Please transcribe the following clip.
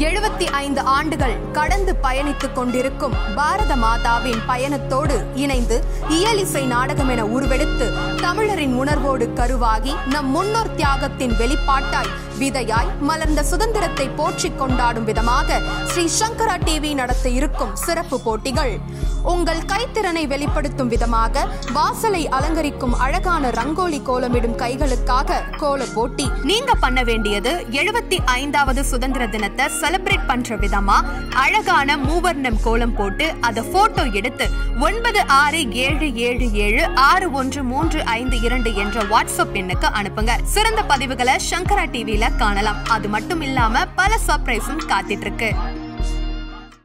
எழுபத்தி ஐந்து ஆண்டுகள் கடந்து பயணித்துக் கொண்டிருக்கும் பாரத மாதாவின் பயணத்தோடு இணைந்து இயலிசை நாடகம் என உருவெடுத்து தமிழரின் உணர்வோடு கருவாகி நம் முன்னோர் தியாகத்தின் வெளிப்பாட்டாய் விதையாய் மலர்ந்த சுதந்திரத்தை போற்றிக் கொண்டாடும் விதமாக ஸ்ரீ சங்கரா டிவி நடத்த இருக்கும் சிறப்பு போட்டிகள் உங்கள் கைத்திறனை வெளிப்படுத்தும் விதமாக வாசலை அலங்கரிக்கும் அழகான ரங்கோலி கோலமிடும் கைகளுக்காக கோல போட்டி நீங்க பண்ண வேண்டியது எழுபத்தி ஐந்தாவது சுதந்திர தினத்தை செலிப்ரேட் பண்ற விதமா அழகான மூவர்ணம் கோலம் போட்டு அதை போட்டோ எடுத்து ஒன்பது ஆறு ஏழு ஏழு ஏழு ஆறு ஒன்று மூன்று ஐந்து இரண்டு என்ற வாட்ஸ்அப் எண்ணுக்கு அனுப்புங்க சிறந்த பதிவுகளை சங்கரா டிவில காணலாம் அது மட்டும் இல்லாம பல சர்ப்ரைஸும் காத்துட்டு இருக்கு